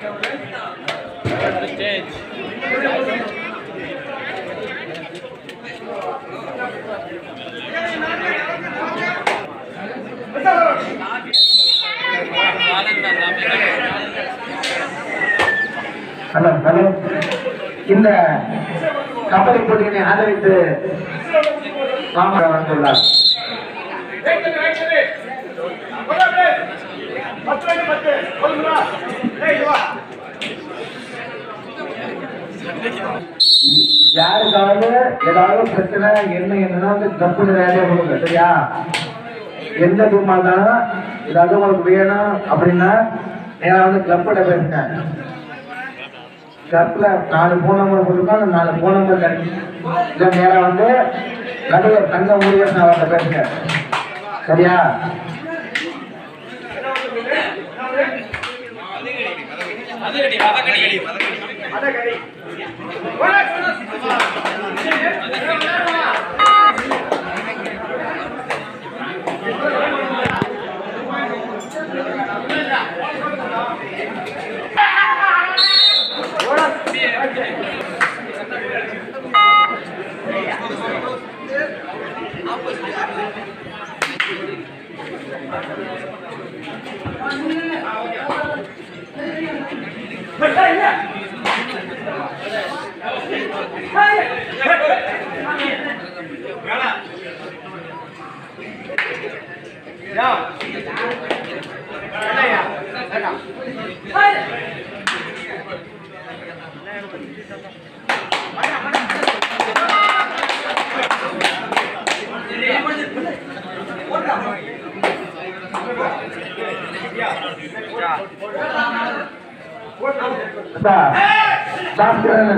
Hello hello இந்த கபடி போட்டியினை ஆதரித்து மாமர வந்துள்ளார் யாருக்காவது ஏதாவது பிரச்சனை என்ன என்னன்னா வந்து கப்புனு வேலையை கொடுங்க சரியா எந்த டீமா இருந்தாலும் ஏதாவது உங்களுக்கு வேணும் அப்படின்னா நேரா வந்து கிளப்பில் பேசுங்க கிளப்ல நாலு ஃபோன் நம்பர் போட்டுருக்கோம் அந்த நாலு ஃபோன் நம்பர் கிடைக்கும் இல்லை நேரா வந்து நடுவர் தங்க ஊழியர் அவர்கிட்ட பேசுங்க சரியா சார் சாப்பிட்டு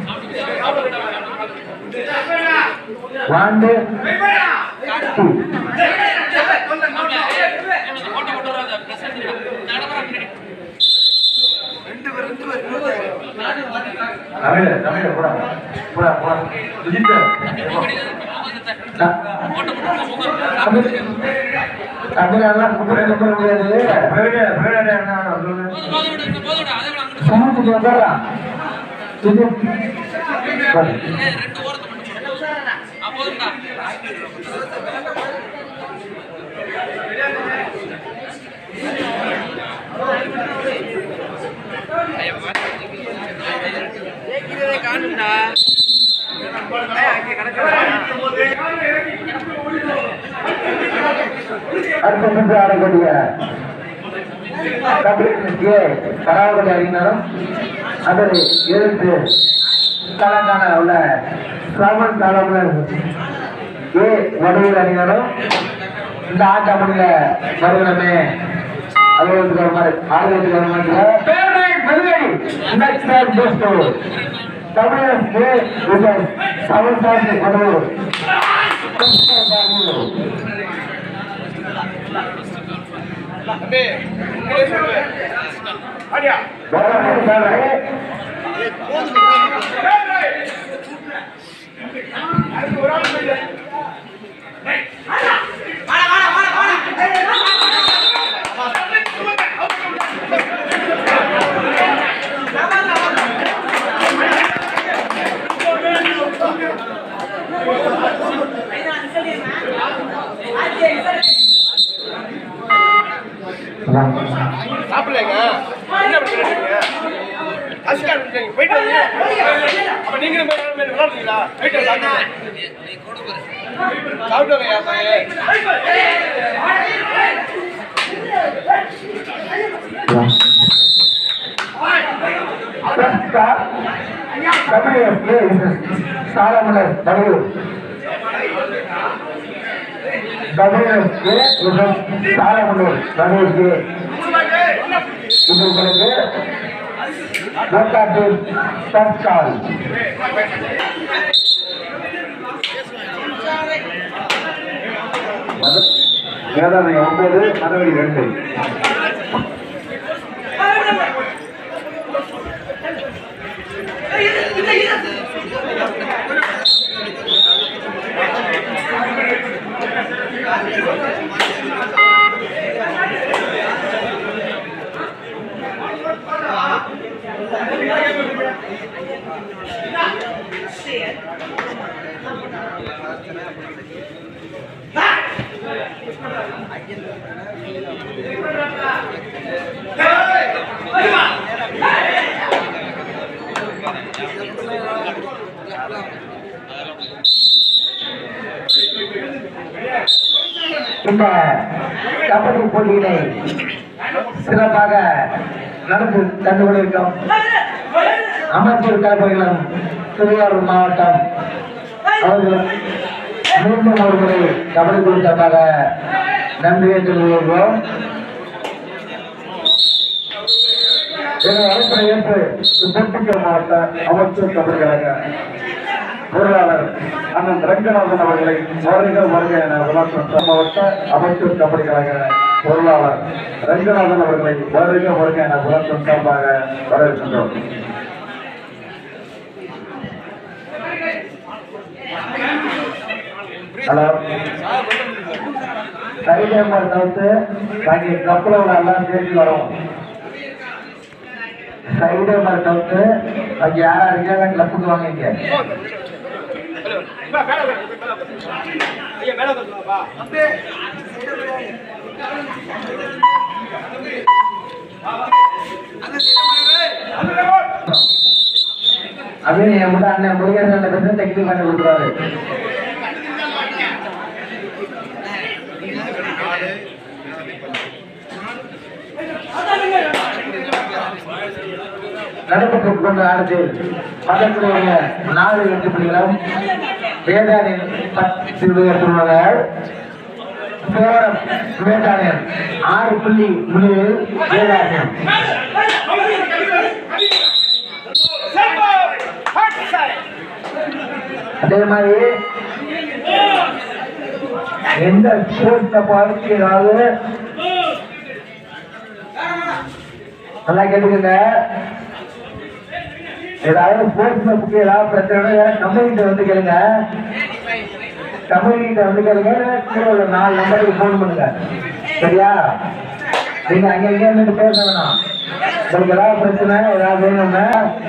வாண்டு டூ தமிழ் தமிழ் போடா போடா போடா விஜித் தமிழ் தமிழ் எல்லாம் கும்பிட கும்பிட முடியாது பிரவிட பிரவிட என்ன சொல்லு சமத்துக்கு வந்தாரா இது அடுத்த சென்று ஆடக்கூடிய கபடிக்கு கராவதி அறிஞரும் அதை எதிர்த்து கலங்கான உள்ள சிரமன் காலமுள்ள ஏ வடிவில் அறிஞரும் இந்த ஆட்டப்படியில வருகிறமே அலுவலகத்துக்கு வர மாதிரி ஆளுநருக்கு வர மாதிரி பேரை மெதுவடி நெக்ஸ்ட் டைம் பெஸ்ட் தமிழக விஜய் சமன்பாட்டு கடவுள் சாப்பிடலைங்க என்ன பண்ணுறீங்க அசிக்கா விட்டுறீங்க போயிட்டு வரீங்க அப்ப நீங்களும் போய் விளையாட விளையாடுறீங்களா போயிட்டு வந்து சாப்பிடுங்க சாப்பிட்டு வரேன் என் பையன் சாலமலர் தமிழ் தமிழ் சாலமலர் தமிழுக்கு இது உங்களுக்கு லோக்காட்டு தற்கால் வேதாணை ஒன்பது மதவெளி ரெண்டு ஆ இந்த கபடி போட்டியினை சிறப்பாக நடந்து தந்து கொண்டிருக்கும் அமைச்சர் கலப்பைகளும் திருவாரூர் மாவட்டம் அவர்களும் மீண்டும் ஒரு முறை கபடி குறித்தமாக நன்றியை தெரிவிக்கிறோம் எங்கள் அழைப்பை ஏற்று சிவப்புக்கர் மாவட்ட அமைச்சர் கபடி கழக பொருளாளர் அண்ணன் ரங்கநாதன் அவர்களை வருக வருக என விளாசம் மாவட்ட அமைச்சர் கபடி கழக பொருளாளர் ரங்கநாதன் அவர்களை வருக வருக என விளாசம் சார்பாக வரவேற்கின்றோம் ஹலோ கைதேமர் தவிர்த்து பாக்கி கப்பல உள்ள எல்லாம் சேர்த்து வரும் கைதேமர் தவிர்த்து அங்க யாரா இருக்காங்க கிளப்புக்கு வாங்க இங்க அப்பா, மேல உட்காரு, மேல உட்காரு. ஐயா மேல உட்காருப்பா. அப்படின்னு என் கூட அண்ணன் முருகேசன் பேசுறது டெக்னிக் பண்ணி கொடுக்குறாரு நடைபெற்று கொண்ட ஆடத்தில் மதத்துடைய நாலு வெற்றி புள்ளிகளும் வேதானின் பத்து உயர்த்துள்ளனர் சேவரம் வேதானின் ஆறு புள்ளி முடிவில் வேதானியம் Tempo! Hot side! அதே மாதிரி எந்த ஸ்போர்ட்ஸ பார்த்து ஏதாவது நல்லா கேட்டுக்கங்க ஏதாவது ஸ்போர்ட்ஸ்ல புக்கு ஏதாவது பிரச்சனை கம்பெனிட்ட வந்து கேளுங்க கம்பெனிட்ட வந்து கேளுங்க கீழே உள்ள நாலு நம்பருக்கு ஃபோன் பண்ணுங்க சரியா நீங்க அங்க இங்க இருந்து பேச வேணாம் உங்களுக்கு ஏதாவது பிரச்சனை ஏதாவது வேணும்னா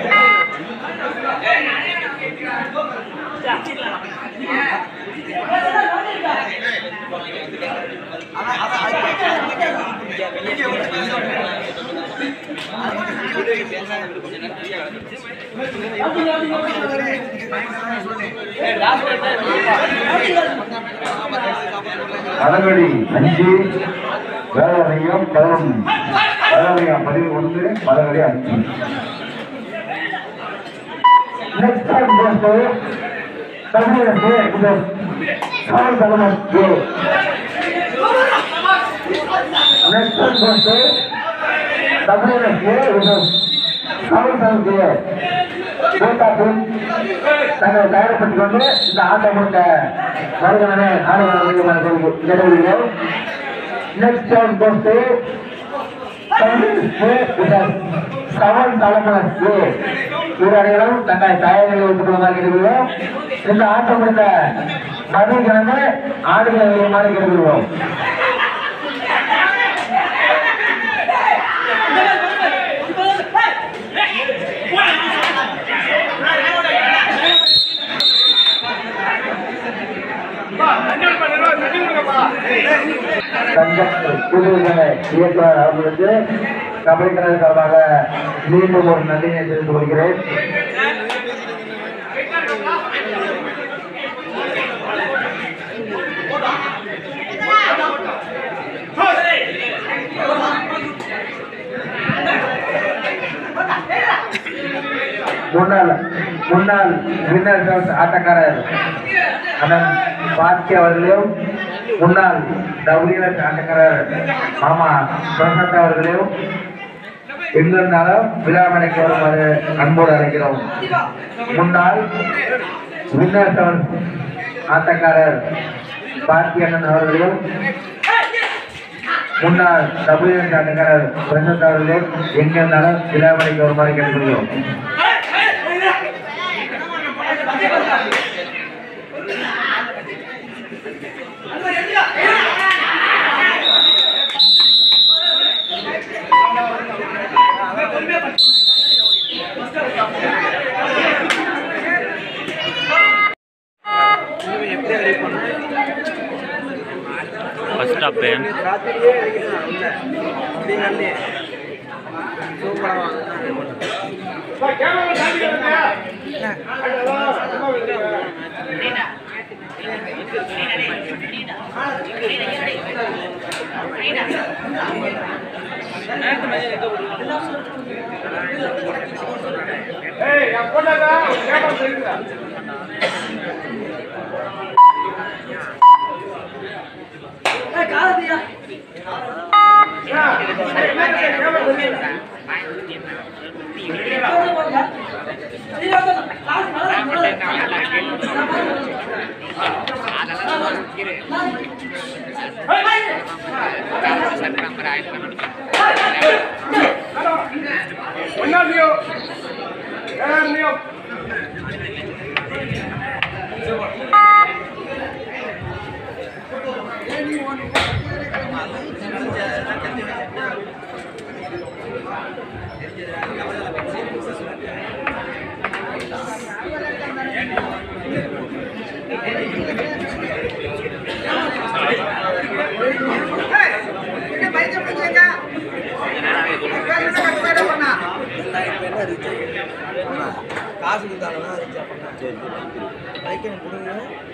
மதகடி அஞ்சு வேதனையம் பதினொன்று வேதனையம் பதினொன்று மதகடி அஞ்சு Next time goes to தமிழக இது காவல் தலைவர் கே Next time goes to தமிழக கே இது காவல் தலைவர் கே கூட்டாத்தில் தங்களை தயாரிப்பட்டுக் கொண்டு இந்த ஆட்டம் முழுக்க வருகிறன ஆளுநர் கேட்டுக்கொள்கிறோம் நெக்ஸ்ட் டைம் goes to சவன் தலைமுறை வீரர்களும் தங்கள் தயாரிகளை வைத்துக் கொள்வதாக இருக்கிறோம் இந்த ஆட்டம் முடிந்த மதிக்கிழமை ஆடுகளை மாறி இருக்கிறோம் அப்பா, தண்ணி விடுப்பா, நிறுவா, தண்ணி விடுங்கப்பா. தஞ்சை குழுவினை இயக்குனர் அவர்களுக்கு கபடி கழக சார்பாக மீண்டும் ஒரு நன்றியை தெரிவித்துக் கொள்கிறேன் முன்னாள் முன்னாள் வின்னர் ஹவுஸ் ஆட்டக்காரர் அண்ணன் பாத்தி அவர்களையும் முன்னாள் டபிள்யூஎஸ் ஆட்டக்காரர் மாமா பிரசாத் அவர்களையும் எங்கிருந்தாலும் விழாமணிக்கு வருமாறு அன்போடு அழைக்கிறோம் முன்னாள் வின்னர் ஹவுஸ் ஆட்டக்காரர் பாத்தி அண்ணன் அவர்களையும் முன்னாள் டபிள்யூஎஸ் ஆட்டக்காரர் பிரசாத் அவர்களையும் எங்கிருந்தாலும் விழாமணிக்கு வருமாறு கேட்டுக்கொள்கிறோம் Let's go. ஸ்டாப்பு ராத்திரியே அடிக்கிறான் உள்ள அப்படி கண்ணே சூப்பரா கேமரா தாண்டி வந்துங்க அதெல்லாம் சத்தமா வந்துங்க ஏய் நான் போட்டாடா கேமரா தெரியுதா ஒன்னாதியோ ஏறாமியோ காசு கொடுத்தாங்கன்னா ரீசார்ஜ் பண்ணா சரி பைக்கை கொடுங்க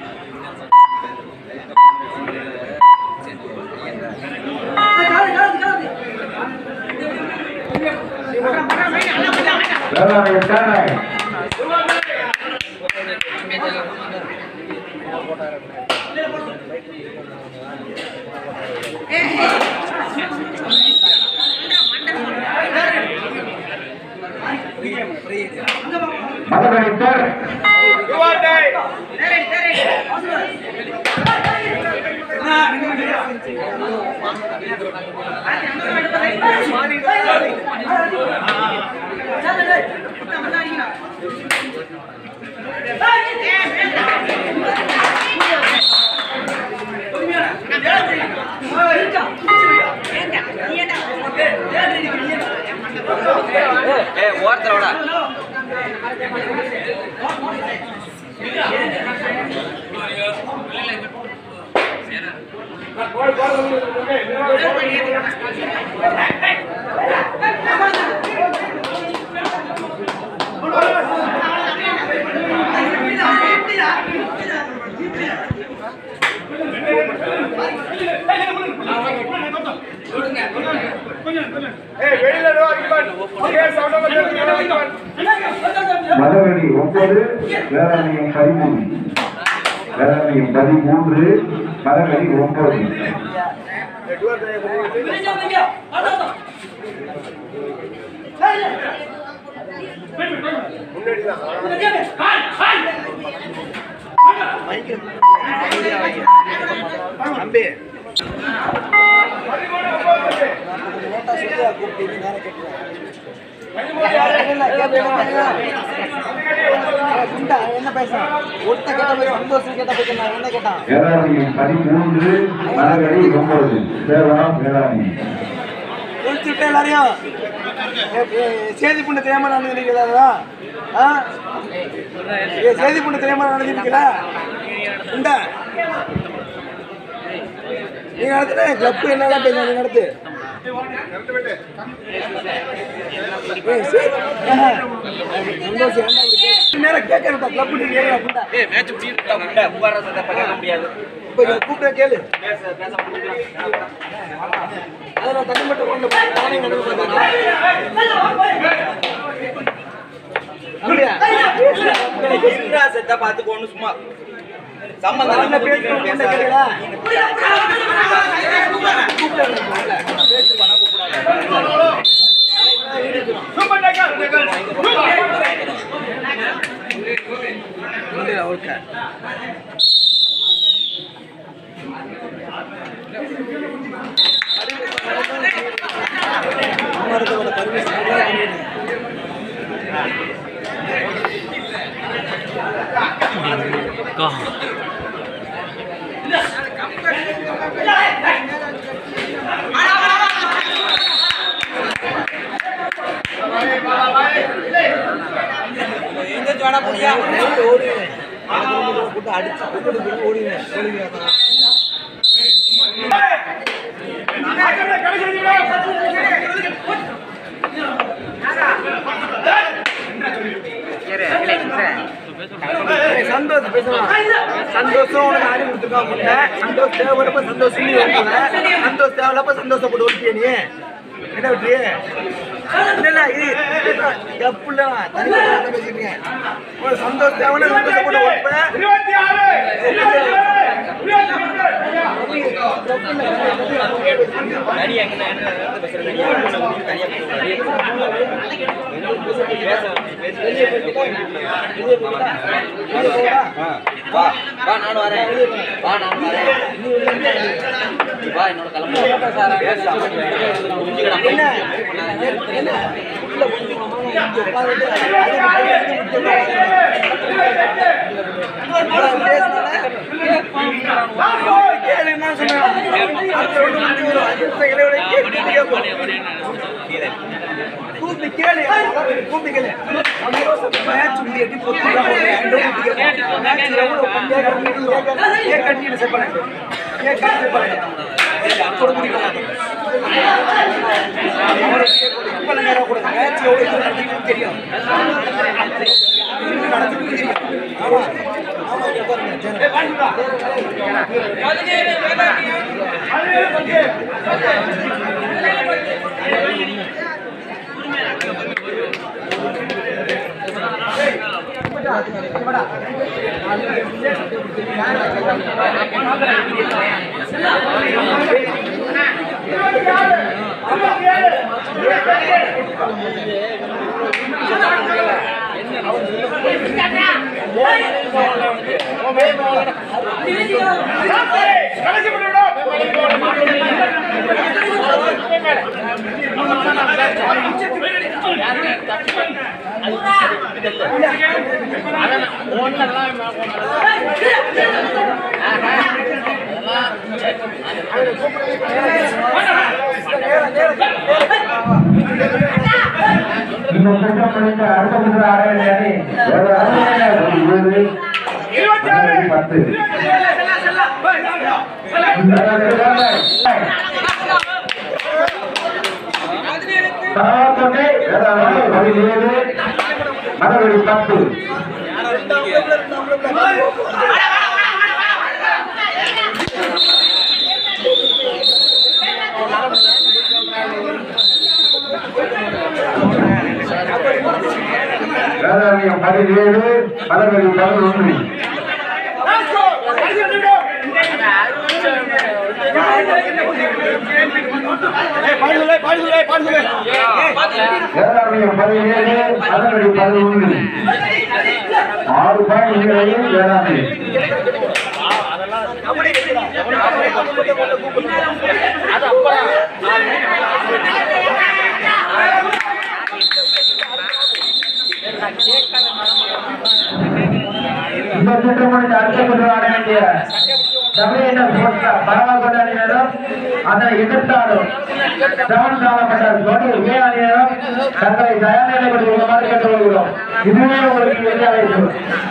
வேளாண்மை சேனை மதகணித்தர் யுவாடே ஏய் வெளியில நோ அடிப்பான் ஓகே சவுண்ட் வந்து மதகடி ஒன்பது வேளாண்மையம் பதிமூணு வேளாண்மையம் பதிமூன்று மதகடி ஒன்பது தம்பி ஓட்டா சொல்லி கூப்பிட்டு நேரம் கேட்டுருவேன் என்ன பேசுறேன் ஒருத்த கேட்ட போய் சந்தோஷம் கேட்ட போய் நான் என்ன கேட்டான் வேளாண்மையம் பதிமூன்று மதகடி ஒன்பது சேவனம் வேளாண்மை குளிச்சுட்டு எல்லாரையும் ஏ, ஏ, சேதி புண்ணு தெரியாம நடந்துருக்கீங்களா ஆ ஏ சேதி புண்ணு தெரியாம நடந்துருக்கீங்களா இந்த நீங்க நடத்துன கிளப் என்னெல்லாம் பேசுங்க நீ நடத்து ஏய், சரி. ஆஹா. சந்தோஷம் ஏன்டா இப்படி கேக்குற? நேரா கேட்கறப்பா, club நீ கேக்குற அப்படின்டா. இப்ப இதை கூப்பிட்டு கேளு அதை நான் தனிப்பட்ட கொண்டு போய் நானே நடந்து பார்த்தேன். அப்படியா? என்ன பேசணும் என்ன கேளுடா. சூப்பர் டேக்கர் உண்டு, அவருக்கு. அம்மாரத்தோட permission எல்லாம் பண்ணிடுங்க. கா நைட்டு ஓடுவேன். எனக்கு வந்து போட்டு அடிச்சு கூப்பிட்டு போய் ஓடுவேன். ஓடுவேன். ஏய், சந்தோஷம் பேசலாம் சந்தோஷம் உனக்கு ஆடி கொடுத்துருக்கா முன்ன சந்தோஷம் தேவைப்படப்ப சந்தோஷம் நீ ஒருத்தவ சந்தோஷம் தேவையில்லப்ப சந்தோஷப்பட்டு ஒருத்திய நீ என்ன விட்டு இல்ல இது தப்புல தனி பேசிக்கிறீங்க உனக்கு சந்தோஷம் தேவைன்னா சந்தோஷப்பட்டு ஒருப்ப இருபத்தி ஆறு இருபத்தி ஏழு இருபத்தி வா வா நானும் வரேன் வா நானும் வரேன் வா என்னோட கிளம்பு என்ன என்ன உள்ள புரிஞ்சுக்கணுமா இங்க உட்கார்ந்துட்டு அது கேளு என்ன சொன்னா அடுத்த ஒண்ணு முடிஞ்சு வரும் அடுத்த இலையோட கேட்டு கேட்போம் கூப்பிட்டு கேளு கூப்பிட்டு கேளு அவங்க யோசிச்சு மேட்ச் முடியட்டி பொத்து மேட்ச் எவ்வளவு கண்டியா கட்டி ஏன் கட்டிட்டு செட் பண்ணிட்டு ஏன் கட்டி செட் பண்ணிட்டு அப்படி முடிக்கலாம் இப்ப நேரம் கூட மேட்ச் எவ்வளவு இது நடக்குதுன்னு தெரியும் இது நடக்குதுன்னு தெரியும் ஆமா ஆமா இங்க பாருங்க ஜனம். கடைசி இந்த திட்டம் முடிந்த அடுத்த முதல் ஆராய்ச்சி இருபத்தி ஆறு பத்து பதினேழு மதவெளி பத்து வேதாரண்யம் பதினேழு மதவெளி பதினொன்று வேதாரண்யம் பதினேழு மதவெளி பதினொன்று ஆறு பாயிண்ட் வேதாரண்யம் இந்த திட்டம் முடிஞ்ச அடுத்த முதல் ஆட வேண்டிய தமிழின போட்ட பரவாயில்ல அணியினரும் அதனை எதிர்த்தாலும் செவன் காலப்பட்ட தொடு மே அணியினரும் தங்களை தயார்நிலைப்படுத்துமாறு கேட்டுக்கொள்கிறோம் இதுவே உங்களுக்கு எதிரி அழைப்பு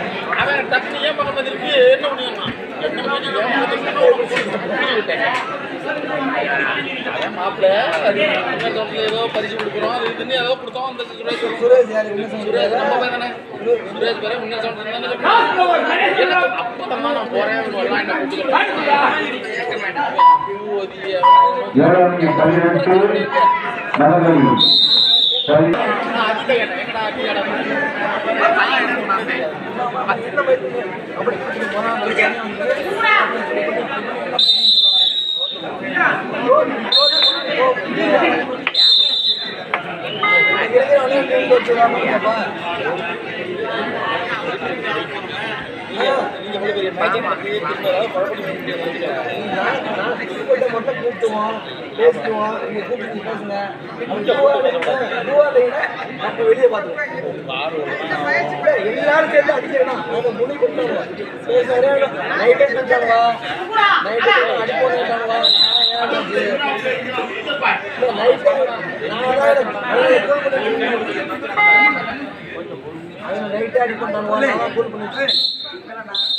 ஏதோ பரிசு கொடுக்குறோம் அது இதுன்னு ஏதோ கொடுத்தோம் அந்த சுரேஷ் சுரேஷ் யாரு என்ன சுரேஷ் சொல்றாரு நம்ம பையன் தானே சுரேஷ் பேர முன்ன சொல்றேன் அப்போ தான் நான் போறேன் வரலாம் என்ன கூப்பிட்டு வேதாரண்யம் பதினெட்டு மதவெளி பதி- மட்டும் கூப்பிட்டுவோம் பேசிக்குவோம் நீங்க கூப்பிட்டு பேசுங்க நம்ம வெளியே பார்த்துருவோம் எல்லாரும் சேர்ந்து அடிச்சிடணும் அவங்க முடி கொடுத்தாங்க நைட்டே செஞ்சாங்களா நைட்டே அடிப்போம் நைட்டே அடி பண்ணாங்க கூல் பண்ணிட்டு